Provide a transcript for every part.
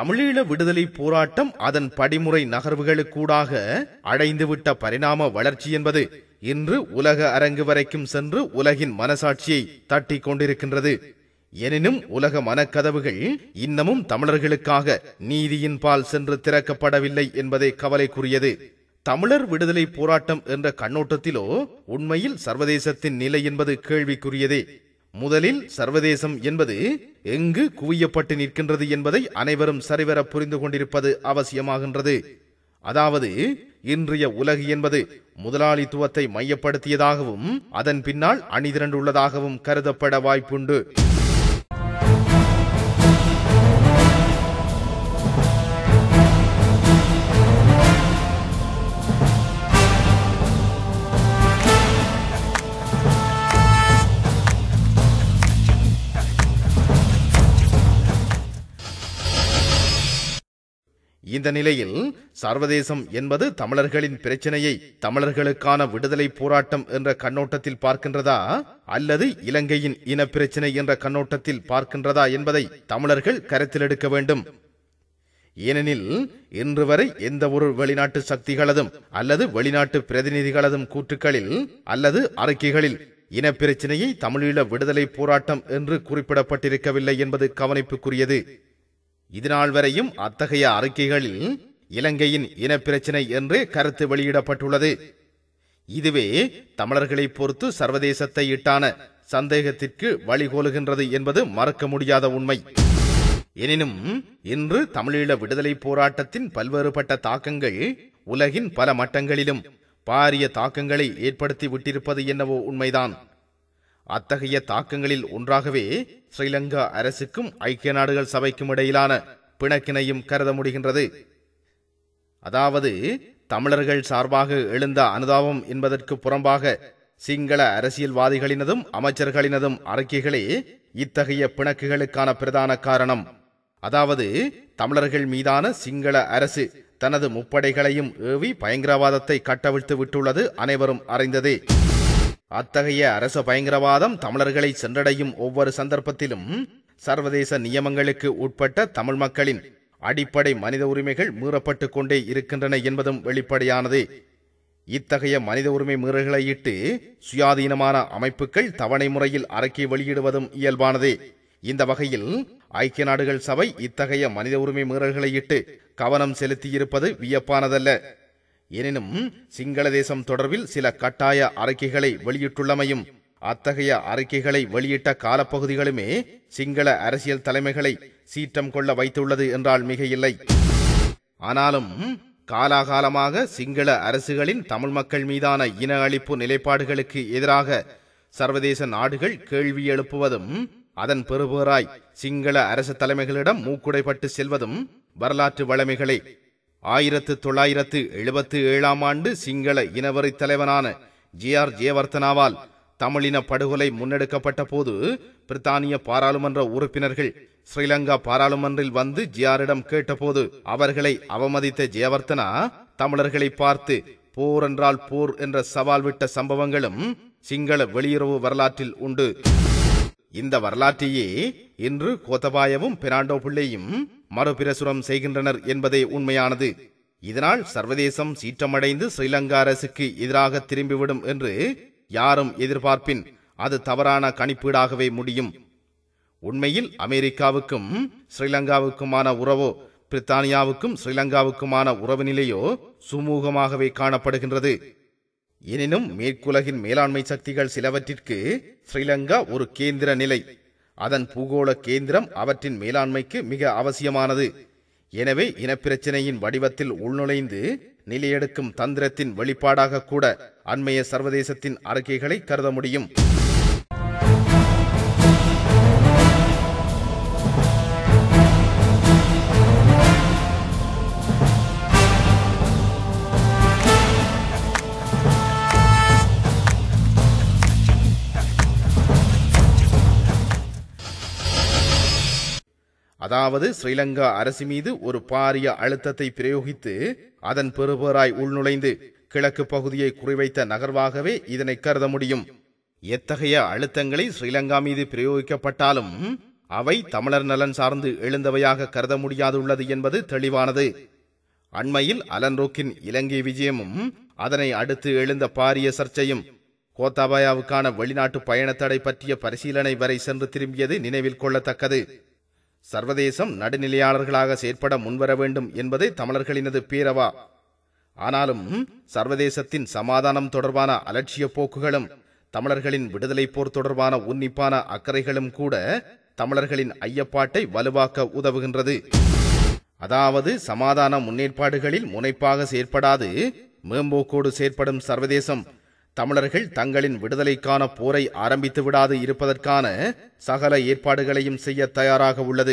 தமிழீழ விடுதலை போராட்டம் அதன் படிமுறை நகர்வுகளுக்கூடாக அடைந்துவிட்ட பரிணாம வளர்ச்சி என்பது இன்று உலக அரங்கு வரைக்கும் சென்று உலகின் மனசாட்சியை தட்டிக் கொண்டிருக்கின்றது எனினும் உலக மனக்கதவுகள் இன்னமும் தமிழர்களுக்காக நீதியின் பால் சென்று திறக்கப்படவில்லை என்பதே கவலைக்குரியது தமிழர் விடுதலை போராட்டம் என்ற கண்ணோட்டத்திலோ உண்மையில் சர்வதேசத்தின் நிலை என்பது கேள்விக்குரியதே முதலில் சர்வதேசம் என்பது எங்கு குவியப்பட்டு நிற்கின்றது என்பதை அனைவரும் சரிவர புரிந்து கொண்டிருப்பது அவசியமாகின்றது அதாவது இன்றைய உலகு என்பது முதலாளித்துவத்தை மையப்படுத்தியதாகவும் அதன் பின்னால் அணிதிரண்டுள்ளதாகவும் கருதப்பட வாய்ப்புண்டு இந்த நிலையில் சர்வதேசம் என்பது தமிழர்களின் பிரச்சனையை தமிழர்களுக்கான விடுதலை போராட்டம் என்ற கண்ணோட்டத்தில் பார்க்கின்றதா அல்லது இலங்கையின் இன பிரச்சனை என்ற கண்ணோட்டத்தில் பார்க்கின்றதா என்பதை தமிழர்கள் கருத்தில் எடுக்க வேண்டும் ஏனெனில் இன்று வரை எந்த ஒரு வெளிநாட்டு சக்திகளதும் அல்லது வெளிநாட்டு பிரதிநிதிகளதும் கூற்றுக்களில் அல்லது அறிக்கைகளில் இனப்பிரச்சனையை தமிழீழ விடுதலை போராட்டம் என்று குறிப்பிடப்பட்டிருக்கவில்லை என்பது கவனிப்புக்குரியது இதுநாள் வரையும் அத்தகைய அறிக்கைகளில் இலங்கையின் இனப்பிரச்சினை என்றே கருத்து வெளியிடப்பட்டுள்ளது இதுவே தமிழர்களை பொறுத்து சர்வதேசத்தை இட்டான சந்தேகத்திற்கு வழிகோலுகின்றது என்பது மறக்க முடியாத உண்மை எனினும் இன்று தமிழீழ விடுதலை போராட்டத்தின் பல்வேறுபட்ட தாக்கங்கள் உலகின் பல மட்டங்களிலும் பாரிய தாக்கங்களை ஏற்படுத்தி விட்டிருப்பது என்னவோ உண்மைதான் அத்தகைய தாக்கங்களில் ஒன்றாகவே ஸ்ரீலங்கா அரசுக்கும் ஐக்கிய நாடுகள் சபைக்கும் இடையிலான பிணக்கினையும் கருத முடிகின்றது அதாவது தமிழர்கள் சார்பாக எழுந்த அனுதாபம் என்பதற்கு புறம்பாக சிங்கள அரசியல்வாதிகளினதும் அமைச்சர்களினதும் அறிக்கைகளே இத்தகைய பிணக்குகளுக்கான பிரதான காரணம் அதாவது தமிழர்கள் மீதான சிங்கள அரசு தனது முப்படைகளையும் ஏவி பயங்கரவாதத்தை கட்டவிழ்த்து விட்டுள்ளது அனைவரும் அறிந்ததே அத்தகைய அரச பயங்கரவாதம் தமிழர்களை சென்றடையும் ஒவ்வொரு சந்தர்ப்பத்திலும் சர்வதேச நியமங்களுக்கு உட்பட்ட தமிழ் மக்களின் அடிப்படை மனித உரிமைகள் மீறப்பட்டுக் கொண்டே இருக்கின்றன என்பதும் வெளிப்படையானது இத்தகைய மனித உரிமை மீறல்களை இட்டு சுயாதீனமான அமைப்புகள் தவணை முறையில் அறிக்கை வெளியிடுவதும் இயல்பானதே இந்த வகையில் ஐக்கிய நாடுகள் சபை இத்தகைய மனித உரிமை மீறல்களை இட்டு கவனம் செலுத்தியிருப்பது வியப்பானதல்ல எனினும் சிங்கள தேசம் தொடர்பில் சில கட்டாய அறிக்கைகளை வெளியிட்டுள்ளமையும் அத்தகைய அறிக்கைகளை வெளியிட்ட காலப்பகுதிகளுமே சிங்கள அரசியல் தலைமைகளை சீற்றம் கொள்ள வைத்துள்ளது என்றால் மிக இல்லை ஆனாலும் காலாகாலமாக சிங்கள அரசுகளின் தமிழ் மக்கள் மீதான இன அழிப்பு நிலைப்பாடுகளுக்கு எதிராக சர்வதேச நாடுகள் கேள்வி எழுப்புவதும் அதன் பெறுபேறாய் சிங்கள அரசு தலைமைகளிடம் மூக்குடைப்பட்டு செல்வதும் வரலாற்று வளமைகளே ஆயிரத்து தொள்ளாயிரத்து எழுபத்து ஏழாம் ஆண்டு சிங்கள இனவரி தலைவனான ஜே ஆர் ஜெயவர்த்தனாவால் தமிழின படுகொலை முன்னெடுக்கப்பட்ட போது பிரித்தானிய பாராளுமன்ற உறுப்பினர்கள் ஸ்ரீலங்கா பாராளுமன்றில் வந்து ஜியாரிடம் கேட்டபோது அவர்களை அவமதித்த ஜெயவர்த்தனா தமிழர்களை பார்த்து போர் என்றால் போர் என்ற சவால் விட்ட சம்பவங்களும் சிங்கள வெளியுறவு வரலாற்றில் உண்டு இந்த வரலாற்றையே இன்று கோத்தபாயவும் பெர்னாண்டோ பிள்ளையும் மறுபிரசுரம் செய்கின்றனர் என்பதே உண்மையானது இதனால் சர்வதேசம் சீற்றமடைந்து ஸ்ரீலங்கா அரசுக்கு எதிராக திரும்பிவிடும் என்று யாரும் எதிர்பார்ப்பின் அது தவறான கணிப்பீடாகவே முடியும் உண்மையில் அமெரிக்காவுக்கும் ஸ்ரீலங்காவுக்குமான உறவோ பிரித்தானியாவுக்கும் ஸ்ரீலங்காவுக்குமான உறவு நிலையோ சுமூகமாகவே காணப்படுகின்றது எனினும் மேற்குலகின் மேலாண்மை சக்திகள் சிலவற்றிற்கு ஸ்ரீலங்கா ஒரு கேந்திர நிலை அதன் பூகோள கேந்திரம் அவற்றின் மேலாண்மைக்கு மிக அவசியமானது எனவே இனப்பிரச்சினையின் வடிவத்தில் உள்நுழைந்து நிலையெடுக்கும் தந்திரத்தின் வெளிப்பாடாக கூட அண்மைய சர்வதேசத்தின் அறிக்கைகளை கருத முடியும் அதாவது ஸ்ரீலங்கா அரசு மீது ஒரு பாரிய அழுத்தத்தை பிரயோகித்து அதன் பெறுபேறாய் உள்நுழைந்து கிழக்கு பகுதியை குறிவைத்த நகர்வாகவே இதனை கருத முடியும் எத்தகைய அழுத்தங்களை ஸ்ரீலங்கா மீது பிரயோகிக்கப்பட்டாலும் அவை தமிழர் நலன் சார்ந்து எழுந்தவையாக கருத முடியாதுள்ளது என்பது தெளிவானது அண்மையில் அலன்ரோக்கின் இலங்கை விஜயமும் அதனை அடுத்து எழுந்த பாரிய சர்ச்சையும் கோத்தாபாயாவுக்கான வெளிநாட்டு பயணத்தடை பற்றிய பரிசீலனை வரை சென்று திரும்பியது நினைவில் கொள்ளத்தக்கது சர்வதேசம் நடுநிலையாளர்களாக செயற்பட முன்வர வேண்டும் என்பதே தமிழர்களினது பேரவா ஆனாலும் சர்வதேசத்தின் சமாதானம் தொடர்பான அலட்சிய போக்குகளும் தமிழர்களின் விடுதலை போர் தொடர்பான உன்னிப்பான அக்கறைகளும் கூட தமிழர்களின் ஐயப்பாட்டை வலுவாக்க உதவுகின்றது அதாவது சமாதான முன்னேற்பாடுகளில் முனைப்பாக செயற்படாது மேம்போக்கோடு செயற்படும் சர்வதேசம் தமிழர்கள் தங்களின் விடுதலைக்கான போரை ஆரம்பித்து விடாது இருப்பதற்கான சகல ஏற்பாடுகளையும் செய்ய தயாராக உள்ளது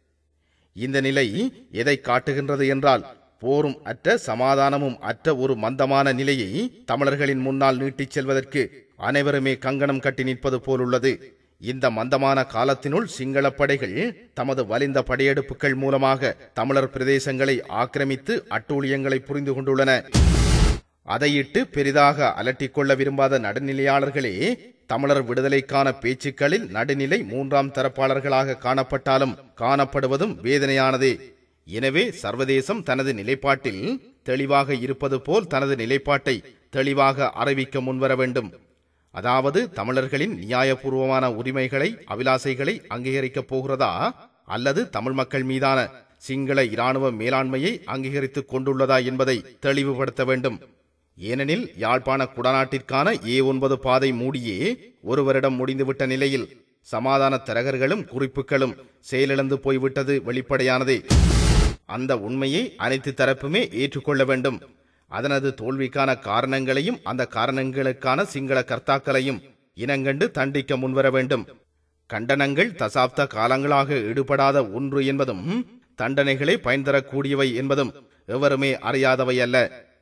இந்த நிலை எதை காட்டுகின்றது என்றால் போரும் அற்ற சமாதானமும் அற்ற ஒரு மந்தமான நிலையை தமிழர்களின் முன்னால் நீட்டிச் செல்வதற்கு அனைவருமே கங்கணம் கட்டி நிற்பது போலுள்ளது இந்த மந்தமான காலத்தினுள் சிங்கள படைகள் தமது வலிந்த படையெடுப்புகள் மூலமாக தமிழர் பிரதேசங்களை ஆக்கிரமித்து அட்டூழியங்களை புரிந்து கொண்டுள்ளன அதையிட்டு பெரிதாக அலட்டிக்கொள்ள விரும்பாத நடுநிலையாளர்களே தமிழர் விடுதலைக்கான பேச்சுக்களில் நடுநிலை மூன்றாம் தரப்பாளர்களாக காணப்பட்டாலும் காணப்படுவதும் வேதனையானதே எனவே சர்வதேசம் தனது நிலைப்பாட்டில் தெளிவாக இருப்பது போல் தனது நிலைப்பாட்டை தெளிவாக அறிவிக்க முன்வர வேண்டும் அதாவது தமிழர்களின் நியாயபூர்வமான உரிமைகளை அபிலாசைகளை அங்கீகரிக்கப் போகிறதா அல்லது தமிழ் மக்கள் மீதான சிங்கள இராணுவ மேலாண்மையை அங்கீகரித்துக் கொண்டுள்ளதா என்பதை தெளிவுபடுத்த வேண்டும் ஏனெனில் யாழ்ப்பாண குடநாட்டிற்கான ஏ ஒன்பது பாதை மூடியே ஒரு வருடம் முடிந்துவிட்ட நிலையில் சமாதான தரகர்களும் குறிப்புகளும் செயலிழந்து போய்விட்டது வெளிப்படையானதே அந்த உண்மையை அனைத்து தரப்புமே ஏற்றுக்கொள்ள வேண்டும் அதனது தோல்விக்கான காரணங்களையும் அந்த காரணங்களுக்கான சிங்கள கர்த்தாக்களையும் இனங்கண்டு தண்டிக்க முன்வர வேண்டும் கண்டனங்கள் தசாப்த காலங்களாக ஈடுபடாத ஒன்று என்பதும் தண்டனைகளை பயன் தரக்கூடியவை என்பதும் எவருமே அறியாதவை அல்ல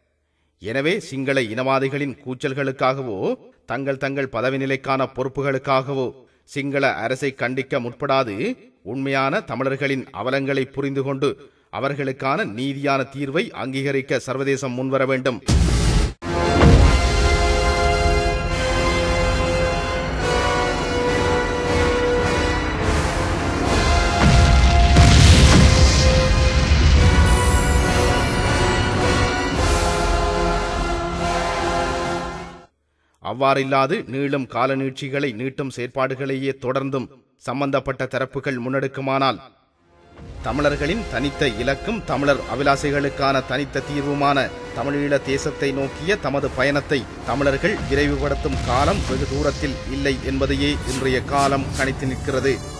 எனவே சிங்கள இனவாதிகளின் கூச்சல்களுக்காகவோ தங்கள் தங்கள் பதவி நிலைக்கான பொறுப்புகளுக்காகவோ சிங்கள அரசை கண்டிக்க முற்படாது உண்மையான தமிழர்களின் அவலங்களை புரிந்து கொண்டு அவர்களுக்கான நீதியான தீர்வை அங்கீகரிக்க சர்வதேசம் முன்வர வேண்டும் அவ்வாறில்லாது நீளும் கால நீட்சிகளை நீட்டும் செயற்பாடுகளையே தொடர்ந்தும் சம்பந்தப்பட்ட தரப்புகள் முன்னெடுக்குமானால் தமிழர்களின் தனித்த இலக்கும் தமிழர் அபிலாசைகளுக்கான தனித்த தீர்வுமான தமிழீழ தேசத்தை நோக்கிய தமது பயணத்தை தமிழர்கள் விரைவுபடுத்தும் காலம் வெகு தூரத்தில் இல்லை என்பதையே இன்றைய காலம் கணித்து நிற்கிறது